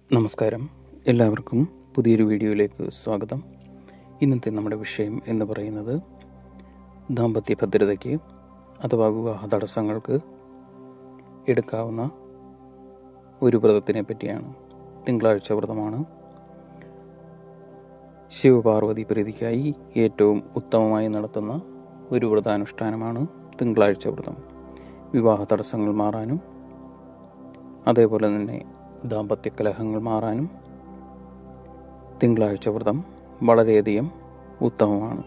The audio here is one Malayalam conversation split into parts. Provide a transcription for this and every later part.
നമസ്കാരം എല്ലാവർക്കും പുതിയൊരു വീഡിയോയിലേക്ക് സ്വാഗതം ഇന്നത്തെ നമ്മുടെ വിഷയം എന്ന് പറയുന്നത് ദാമ്പത്യ ഭദ്രതയ്ക്ക് അഥവാ വിവാഹ തടസ്സങ്ങൾക്ക് എടുക്കാവുന്ന ഒരു വ്രതത്തിനെ പറ്റിയാണ് തിങ്കളാഴ്ച വ്രതമാണ് ശിവപാർവതി പ്രീതിക്കായി ഏറ്റവും ഉത്തമമായി നടത്തുന്ന ഒരു വ്രതാനുഷ്ഠാനമാണ് തിങ്കളാഴ്ച വ്രതം വിവാഹ തടസ്സങ്ങൾ മാറാനും അതേപോലെ തന്നെ ദാമ്പത്യ കലഹങ്ങൾ മാറാനും തിങ്കളാഴ്ച വ്രതം വളരെയധികം ഉത്തമമാണ്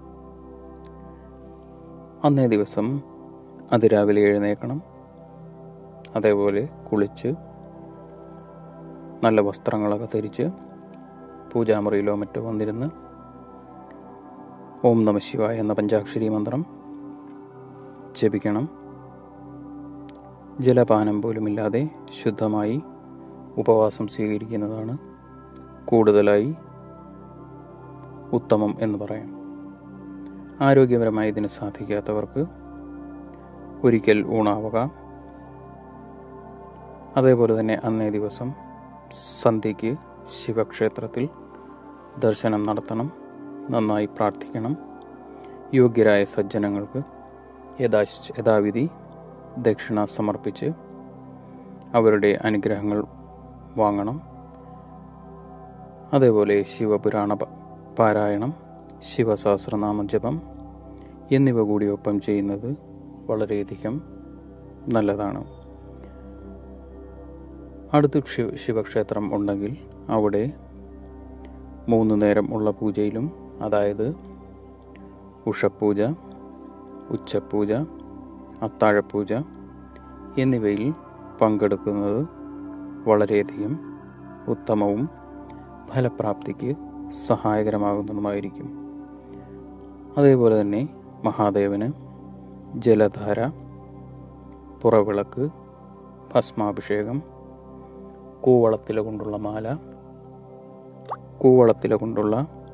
അന്നേ ദിവസം അതിരാവിലെ എഴുന്നേക്കണം അതേപോലെ കുളിച്ച് നല്ല വസ്ത്രങ്ങളൊക്കെ ധരിച്ച് പൂജാമുറിയിലോ മറ്റോ വന്നിരുന്ന് ഓം നമ ശിവായ എന്ന പഞ്ചാക്ഷരി മന്ത്രം ജപിക്കണം ജലപാനം പോലുമില്ലാതെ ശുദ്ധമായി ഉപവാസം സ്വീകരിക്കുന്നതാണ് കൂടുതലായി ഉത്തമം എന്ന് പറയാം ആരോഗ്യപരമായി ഇതിന് സാധിക്കാത്തവർക്ക് ഒരിക്കൽ ഊണാവുക അതേപോലെ തന്നെ അന്നേ ദിവസം സന്ധ്യയ്ക്ക് ശിവക്ഷേത്രത്തിൽ ദർശനം നടത്തണം നന്നായി പ്രാർത്ഥിക്കണം യോഗ്യരായ സജ്ജനങ്ങൾക്ക് യഥാ യഥാവിധി ദക്ഷിണ സമർപ്പിച്ച് അവരുടെ അനുഗ്രഹങ്ങൾ വാങ്ങണം അതേപോലെ ശിവപുരാണ പ- പാരായണം ശിവസഹസ്രനാമ ജപം എന്നിവ കൂടി ഒപ്പം ചെയ്യുന്നത് വളരെയധികം നല്ലതാണ് അടുത്ത് ശിവ ശിവക്ഷേത്രം ഉണ്ടെങ്കിൽ അവിടെ മൂന്ന് നേരം ഉള്ള പൂജയിലും അതായത് ഉഷപ്പൂജ ഉച്ചപ്പൂജ അത്താഴപ്പൂജ എന്നിവയിൽ പങ്കെടുക്കുന്നത് വളരെയധികം ഉത്തമവും ഫലപ്രാപ്തിക്ക് സഹായകരമാകുന്നതുമായിരിക്കും അതേപോലെ തന്നെ മഹാദേവന് ജലധാര പുറവിളക്ക് ഭസ്മാഭിഷേകം കൂവളത്തില കൊണ്ടുള്ള മാല കൂവളത്തില കൊണ്ടുള്ള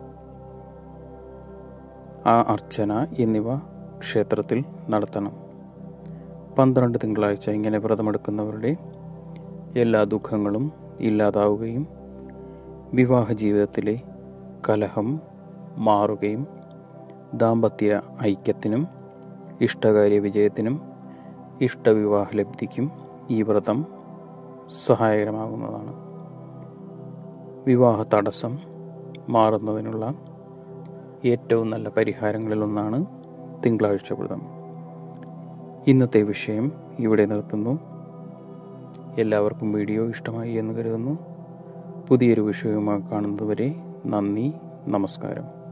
ആ അർച്ചന എന്നിവ ക്ഷേത്രത്തിൽ നടത്തണം പന്ത്രണ്ട് തിങ്കളാഴ്ച ഇങ്ങനെ വ്രതമെടുക്കുന്നവരുടെ എല്ലാ ദുഃഖങ്ങളും ഇല്ലാതാവുകയും വിവാഹ ജീവിതത്തിലെ കലഹം മാറുകയും ദാമ്പത്യ ഐക്യത്തിനും ഇഷ്ടകാര്യ വിജയത്തിനും ഇഷ്ടവിവാഹ ലബ്ധിക്കും ഈ വ്രതം സഹായകരമാകുന്നതാണ് വിവാഹ തടസ്സം മാറുന്നതിനുള്ള ഏറ്റവും നല്ല പരിഹാരങ്ങളിലൊന്നാണ് തിങ്കളാഴ്ച വ്രതം ഇന്നത്തെ വിഷയം ഇവിടെ നിർത്തുന്നു എല്ലാവർക്കും വീഡിയോ ഇഷ്ടമായി എന്ന് കരുതുന്നു പുതിയൊരു വിഷയവുമായി കാണുന്നതുവരെ നന്ദി നമസ്കാരം